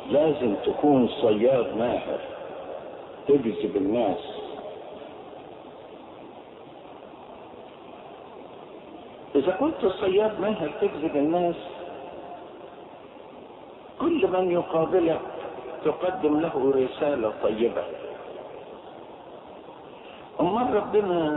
لازم تكون صياد ماهر تجذب الناس إذا كنت صياد ماهر تجذب الناس كل من يقابلك تقدم له رسالة طيبة أما ربنا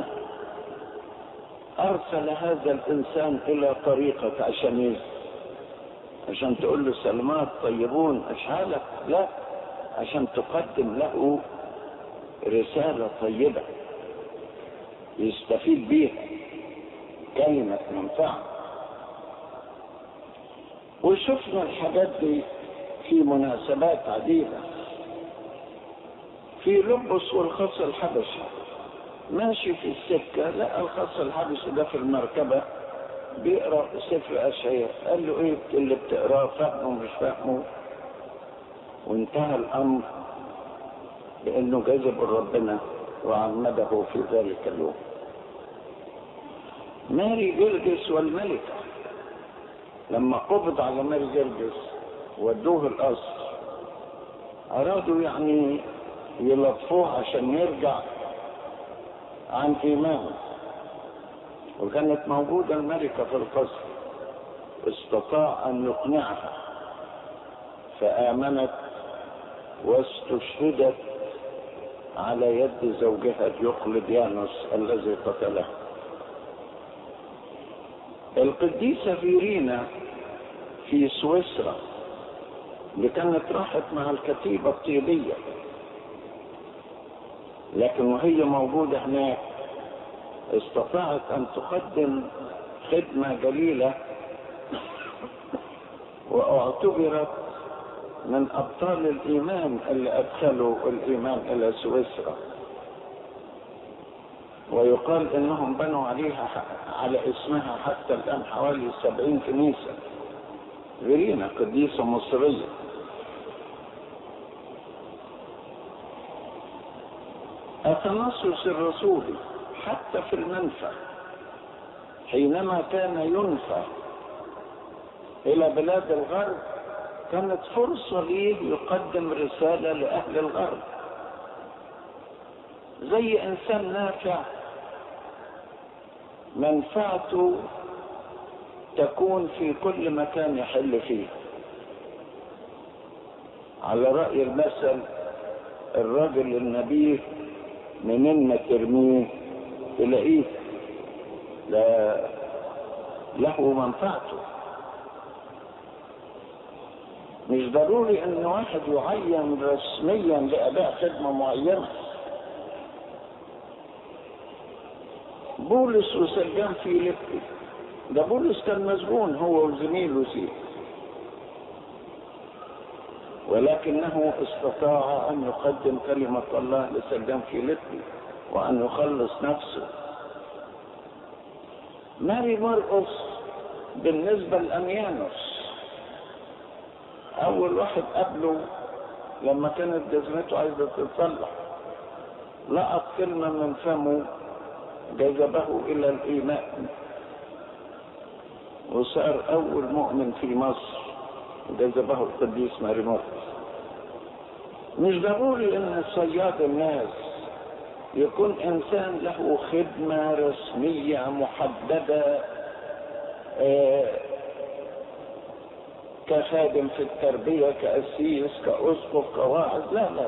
أرسل هذا الإنسان إلى طريقك عشان إيه؟ عشان تقول له سلامات طيبون أشعالك لا عشان تقدم له رسالة طيبة يستفيد بيها كلمة منفعة وشفنا الحاجات دي في مناسبات عديدة في لبس والخص الحبشي ماشي في السكة لقى الخص الحبشي ده في المركبة بيقرأ سفر أشعياء قال له ايه اللي بتقراه فهمه مش فهمه وانتهى الأمر بأنه جذب ربنا وعمده في ذلك اليوم ماري جرجس والملكة لما قبض على ماري جرجس ودوه القصر أرادوا يعني يلطفوه عشان يرجع عن إيمانه وكانت موجودة الملكة في القصر استطاع أن يقنعها فآمنت واستشهدت على يد زوجها ديوقلديانوس الذي قتله القديسة فيرينا في سويسرا اللي كانت راحت مع الكتيبة الطيبية لكن وهي موجودة هناك استطاعت أن تقدم خدمة جليلة واعتبرت من أبطال الإيمان اللي أدخلوا الإيمان إلى سويسرا ويقال إنهم بنوا عليها على اسمها حتى الآن حوالي سبعين كنيسة فيرينا قديسة مصرية أتنصص الرسولي حتى في المنفى حينما كان ينفى إلى بلاد الغرب كانت فرصة ليه يقدم رسالة لأهل الغرب زي إنسان نافع منفعته تكون في كل مكان يحل فيه على رأي المثل الرجل النبيه منين ما ترميه تلاقيه لا له منفعته مش ضروري ان واحد يعين رسميا لاداء خدمه معينه بولس وسجان فيليبي ده بولس كان مسجون هو وزميله فيه ولكنه استطاع ان يقدم كلمه الله لسجان فيليبي وان يخلص نفسه ماري مرقس بالنسبه لاميانوس اول واحد قبله لما كانت جزمته عايزه تتصلح لقط كلمه من فمه جذبه الى الايمان وصار اول مؤمن في مصر جذبه القديس ماري مرقس مش ضروري ان صياد الناس يكون انسان له خدمه رسميه محدده آه كخادم في التربيه كاسيس كاسقف كواعظ لا لا